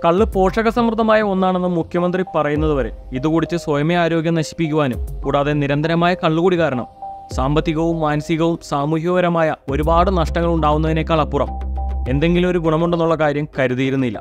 കള്ള് പോഷകസമൃദ്ധമായ ഒന്നാണെന്ന് മുഖ്യമന്ത്രി പറയുന്നതുവരെ ഇത് കുടിച്ച് സ്വയമേ ആരോഗ്യം നശിപ്പിക്കുവാനും കൂടാതെ നിരന്തരമായ കള്ളുകൂടി കാരണം സാമ്പത്തികവും മാനസികവും സാമൂഹികപരമായ ഒരുപാട് നഷ്ടങ്ങൾ ഉണ്ടാവുന്നതിനേക്കാൾ അപ്പുറം എന്തെങ്കിലും ഒരു ഗുണമുണ്ടെന്നുള്ള കാര്യം കരുതിയിരുന്നില്ല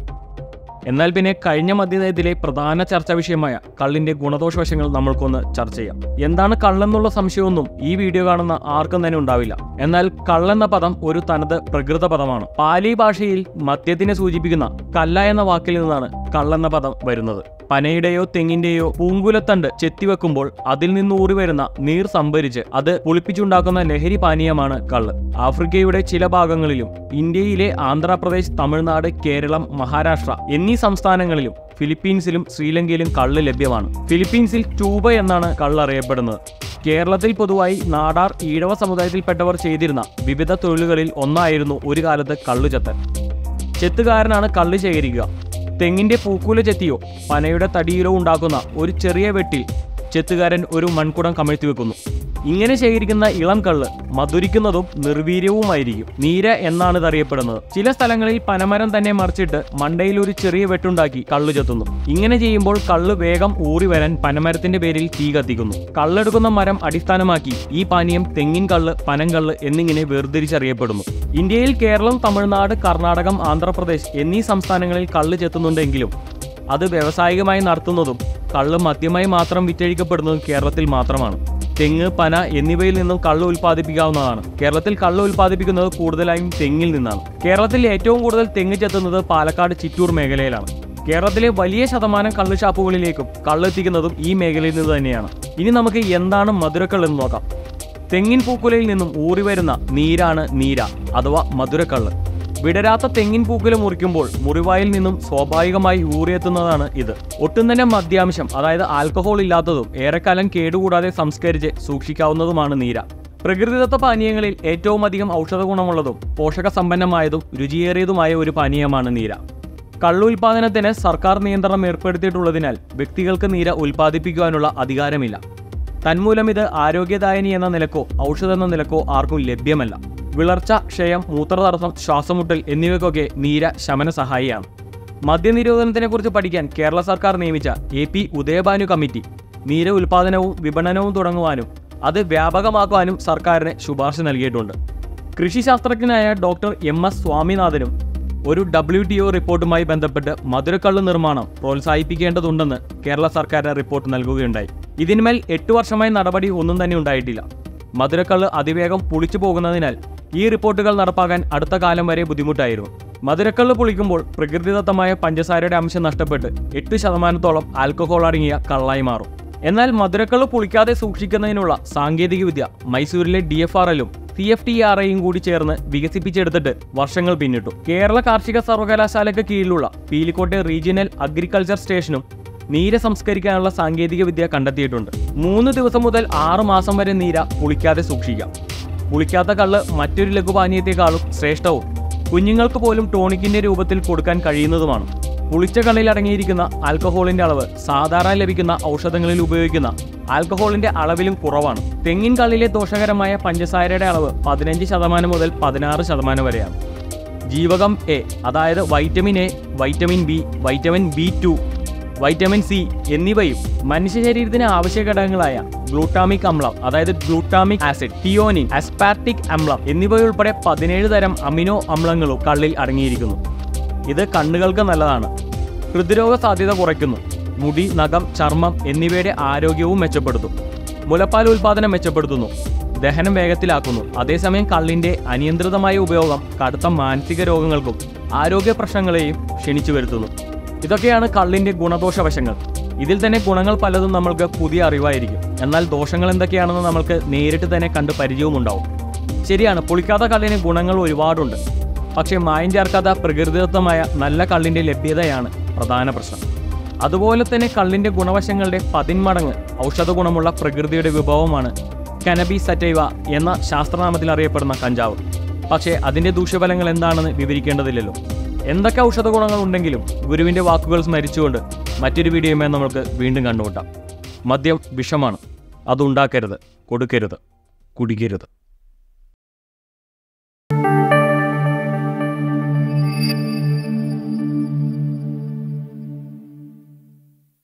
എന്നാൽ പിന്നെ കഴിഞ്ഞ മധ്യനയത്തിലെ പ്രധാന ചർച്ചാ വിഷയമായ കള്ളിന്റെ ഗുണദോഷ വശങ്ങൾ നമ്മൾക്കൊന്ന് ചർച്ച ചെയ്യാം എന്താണ് കള്ളെന്നുള്ള സംശയമൊന്നും ഈ വീഡിയോ കാണുന്ന ആർക്കും തന്നെ ഉണ്ടാവില്ല എന്നാൽ കള്ളെന്ന പദം ഒരു തനത് പ്രകൃത പദമാണ് പാലി ഭാഷയിൽ മദ്യത്തിനെ സൂചിപ്പിക്കുന്ന കല്ല എന്ന വാക്കിൽ നിന്നാണ് കള്ളെന്ന പദം വരുന്നത് പനയുടെയോ തെങ്ങിന്റെയോ പൂങ്കുലത്തണ്ട് ചെത്തിവെക്കുമ്പോൾ അതിൽ നിന്ന് ഊറി വരുന്ന നീർ സംഭരിച്ച് അത് പുളിപ്പിച്ചുണ്ടാക്കുന്ന ലഹരി പാനീയമാണ് കള്ള് ആഫ്രിക്കയുടെ ചില ഭാഗങ്ങളിലും ഇന്ത്യയിലെ ആന്ധ്രാപ്രദേശ് തമിഴ്നാട് കേരളം മഹാരാഷ്ട്ര എന്നീ സംസ്ഥാനങ്ങളിലും ഫിലിപ്പീൻസിലും ശ്രീലങ്കയിലും കള്ള് ലഭ്യമാണ് ഫിലിപ്പീൻസിൽ ട്യൂബ എന്നാണ് കള്ള് അറിയപ്പെടുന്നത് കേരളത്തിൽ പൊതുവായി നാടാർ ഈഴവ സമുദായത്തിൽപ്പെട്ടവർ ചെയ്തിരുന്ന വിവിധ തൊഴിലുകളിൽ ഒന്നായിരുന്നു ഒരു കാലത്ത് കള്ളുചത്തൻ ചെത്തുകാരനാണ് കള്ള് ശേഖരിക്കുക തെങ്ങിന്റെ പൂക്കുല ചെത്തിയോ പനയുടെ തടിയിലോ ഉണ്ടാക്കുന്ന ഒരു ചെറിയ വെട്ടിൽ ചെത്തുകാരൻ ഒരു മൺകുടം കമഴ്ത്തി വെക്കുന്നു ഇങ്ങനെ ശേഖരിക്കുന്ന ഇളം കള്ള് മധുരിക്കുന്നതും നിർവീര്യവുമായിരിക്കും നീര എന്നാണ് ഇത് അറിയപ്പെടുന്നത് ചില സ്ഥലങ്ങളിൽ പനമരം തന്നെ മറിച്ചിട്ട് മണ്ടയിൽ ഒരു ചെറിയ വെട്ടുണ്ടാക്കി കള്ളു ചെത്തുന്നു ഇങ്ങനെ ചെയ്യുമ്പോൾ കള്ള് വേഗം ഊറി വരാൻ പനമരത്തിന്റെ പേരിൽ തീ കത്തിക്കുന്നു കള്ളെടുക്കുന്ന മരം അടിസ്ഥാനമാക്കി ഈ പാനീയം തെങ്ങിൻ കള്ള് പനങ്കള്ള് എന്നിങ്ങനെ വേർതിരിച്ചറിയപ്പെടുന്നു ഇന്ത്യയിൽ കേരളം തമിഴ്നാട് കർണാടകം ആന്ധ്രാപ്രദേശ് എന്നീ സംസ്ഥാനങ്ങളിൽ കള്ള് ചെത്തുന്നുണ്ടെങ്കിലും അത് വ്യാവസായികമായി നടത്തുന്നതും കള്ള് മദ്യമായി മാത്രം വിറ്റഴിക്കപ്പെടുന്നതും കേരളത്തിൽ മാത്രമാണ് തെങ്ങ് പന എന്നിവയിൽ നിന്നും കള്ള് ഉൽപ്പാദിപ്പിക്കാവുന്നതാണ് കേരളത്തിൽ കള്ള് ഉൽപ്പാദിപ്പിക്കുന്നത് കൂടുതലായും തെങ്ങിൽ നിന്നാണ് കേരളത്തിൽ ഏറ്റവും കൂടുതൽ തെങ്ങ് ചെത്തുന്നത് പാലക്കാട് ചിറ്റൂർ മേഖലയിലാണ് കേരളത്തിലെ വലിയ ശതമാനം കള്ള് ഷാപ്പുകളിലേക്കും കള്ളെത്തിക്കുന്നതും ഈ മേഖലയിൽ നിന്ന് തന്നെയാണ് ഇനി നമുക്ക് എന്താണ് മധുരക്കള്ള് എന്ന് നോക്കാം തെങ്ങിൻ പൂക്കുലയിൽ നിന്നും ഊറി വരുന്ന നീരാണ് നീര അഥവാ മധുരക്കള്ള് വിടരാത്ത തെങ്ങിൻ പൂക്കുല മുറിക്കുമ്പോൾ മുറിവായിൽ നിന്നും സ്വാഭാവികമായി ഊറിയെത്തുന്നതാണ് ഇത് ഒട്ടും തന്നെ മദ്യാംശം അതായത് ആൽക്കഹോൾ ഇല്ലാത്തതും ഏറെക്കാലം കേടുകൂടാതെ സംസ്കരിച്ച് സൂക്ഷിക്കാവുന്നതുമാണ് നീര പ്രകൃതിദത്ത പാനീയങ്ങളിൽ ഏറ്റവും അധികം ഔഷധ ഗുണമുള്ളതും പോഷക സമ്പന്നമായതും രുചിയേറിയതുമായ ഒരു പാനീയമാണ് നീര കള്ളുൽപാദനത്തിന് സർക്കാർ നിയന്ത്രണം ഏർപ്പെടുത്തിയിട്ടുള്ളതിനാൽ വ്യക്തികൾക്ക് നീര ഉൽപ്പാദിപ്പിക്കുവാനുള്ള അധികാരമില്ല തന്മൂലം ഇത് ആരോഗ്യദായനി എന്ന നിലക്കോ ഔഷധം എന്ന നിലക്കോ ആർക്കും ലഭ്യമല്ല വിളർച്ച ക്ഷയം മൂത്രതടസ്സം ശ്വാസമുട്ടൽ എന്നിവയ്ക്കൊക്കെ നീര ശമന സഹായിയാണ് മദ്യനിരോധനത്തിനെക്കുറിച്ച് പഠിക്കാൻ കേരള സർക്കാർ നിയമിച്ച എ പി ഉദയഭാനു കമ്മിറ്റി നീര ഉൽപാദനവും വിപണനവും തുടങ്ങുവാനും അത് വ്യാപകമാക്കുവാനും സർക്കാരിന് ശുപാർശ നൽകിയിട്ടുണ്ട് കൃഷിശാസ്ത്രജ്ഞനായ ഡോക്ടർ എം എസ് സ്വാമിനാഥനും ഒരു ഡബ്ല്യു ടി ഒ റിപ്പോർട്ടുമായി ബന്ധപ്പെട്ട് മധുരക്കള്ള് നിർമ്മാണം പ്രോത്സാഹിപ്പിക്കേണ്ടതുണ്ടെന്ന് കേരള സർക്കാരിന് റിപ്പോർട്ട് നൽകുകയുണ്ടായി ഇതിന്മേൽ എട്ട് വർഷമായി നടപടി ഒന്നും തന്നെ ഉണ്ടായിട്ടില്ല മധുരക്കള്ള് അതിവേഗം പുളിച്ചു പോകുന്നതിനാൽ ഈ റിപ്പോർട്ടുകൾ നടപ്പാക്കാൻ അടുത്ത കാലം വരെ ബുദ്ധിമുട്ടായിരുന്നു മധുരക്കള്ള് പുളിക്കുമ്പോൾ പ്രകൃതിദത്തമായ പഞ്ചസാരയുടെ അംശം നഷ്ടപ്പെട്ട് എട്ട് ശതമാനത്തോളം ആൽക്കഹോൾ അടങ്ങിയ കള്ളായി മാറും എന്നാൽ മധുരക്കള്ള് പുളിക്കാതെ സൂക്ഷിക്കുന്നതിനുള്ള സാങ്കേതികവിദ്യ മൈസൂരിലെ ഡി എഫ് ആർ എല്ലും സി എഫ് ടി ആർ ഐയും കൂടി ചേർന്ന് വികസിപ്പിച്ചെടുത്തിട്ട് വർഷങ്ങൾ പിന്നിട്ടു കേരള കാർഷിക സർവകലാശാലയ്ക്ക് കീഴിലുള്ള പീലിക്കോട്ടെ റീജിയണൽ അഗ്രികൾച്ചർ സ്റ്റേഷനും നീര സംസ്കരിക്കാനുള്ള സാങ്കേതിക വിദ്യ കണ്ടെത്തിയിട്ടുണ്ട് മൂന്ന് ദിവസം മുതൽ ആറ് മാസം വരെ നീര പുളിക്കാതെ സൂക്ഷിക്കാം പുളിക്കാത്ത കള്ള് മറ്റൊരു ലഘുപാനീയത്തെക്കാളും ശ്രേഷ്ഠവും കുഞ്ഞുങ്ങൾക്ക് പോലും ടോണിക്കിന്റെ രൂപത്തിൽ കൊടുക്കാൻ കഴിയുന്നതുമാണ് പുളിച്ച കള്ളിൽ അടങ്ങിയിരിക്കുന്ന ആൽക്കഹോളിന്റെ അളവ് സാധാരണ ലഭിക്കുന്ന ഔഷധങ്ങളിൽ ഉപയോഗിക്കുന്ന ആൽക്കഹോളിന്റെ അളവിലും കുറവാണ് തെങ്ങിൻ കള്ളിലെ ദോഷകരമായ പഞ്ചസാരയുടെ അളവ് പതിനഞ്ച് ശതമാനം മുതൽ പതിനാറ് ശതമാനം വരെയാണ് ജീവകം എ അതായത് vitamin A vitamin B vitamin B two vitamin C എന്നിവയും മനുഷ്യ ശരീരത്തിന് ആവശ്യ ഘടകങ്ങളായ ഗ്ലൂട്ടാമിക് അമ്ലം അതായത് ഗ്ലൂട്ടാമിക് ആസിഡ് ടിയോനിൻ അസ്പാർട്ടിക് അമ്ലം എന്നിവയുൾപ്പെടെ പതിനേഴ് തരം അമിനോ അമ്ലങ്ങളും കള്ളിൽ അടങ്ങിയിരിക്കുന്നു ഇത് കണ്ണുകൾക്ക് നല്ലതാണ് ഹൃദ്രോഗ സാധ്യത കുറയ്ക്കുന്നു മുടി നഖം ചർമ്മം എന്നിവയുടെ ആരോഗ്യവും മെച്ചപ്പെടുത്തും മുലപ്പാൽ ഉൽപാദനം മെച്ചപ്പെടുത്തുന്നു ദഹനം വേഗത്തിലാക്കുന്നു അതേസമയം കള്ളിന്റെ അനിയന്ത്രിതമായ ഉപയോഗം കടുത്ത മാനസിക രോഗങ്ങൾക്കും ആരോഗ്യ പ്രശ്നങ്ങളെയും ക്ഷണിച്ചു വരുത്തുന്നു ഇതൊക്കെയാണ് കള്ളിന്റെ ഗുണദോഷ വശങ്ങൾ ഇതിൽ തന്നെ ഗുണങ്ങൾ പലതും നമ്മൾക്ക് പുതിയ അറിവായിരിക്കും എന്നാൽ ദോഷങ്ങൾ എന്തൊക്കെയാണെന്ന് നമ്മൾക്ക് നേരിട്ട് തന്നെ കണ്ട് പരിചയവും ഉണ്ടാവും ശരിയാണ് പുളിക്കാത്ത കള്ളിന് ഗുണങ്ങൾ ഒരുപാടുണ്ട് പക്ഷേ മായം ചേർക്കാത്ത പ്രകൃതിദത്തമായ നല്ല കള്ളിന്റെ ലഭ്യതയാണ് പ്രധാന പ്രശ്നം അതുപോലെ തന്നെ കള്ളിന്റെ ഗുണവശങ്ങളുടെ പതിന്മടങ്ങ് ഔഷധ ഗുണമുള്ള പ്രകൃതിയുടെ വിഭവമാണ് കനബി സറ്റൈവ എന്ന ശാസ്ത്രനാമത്തിൽ അറിയപ്പെടുന്ന കഞ്ചാവ് പക്ഷേ അതിന്റെ ദൂഷ്യഫലങ്ങൾ എന്താണെന്ന് വിവരിക്കേണ്ടതില്ലല്ലോ എന്തൊക്കെ ഔഷധ ഗുണങ്ങൾ ഉണ്ടെങ്കിലും ഗുരുവിന്റെ വാക്കുകൾ സ്മരിച്ചുകൊണ്ട് മറ്റൊരു വീഡിയോയുമായി നമുക്ക് വീണ്ടും കണ്ടുമുട്ടാം മദ്യം വിഷമാണ് അതുണ്ടാക്കരുത് കൊടുക്കരുത് കുടിക്കരുത്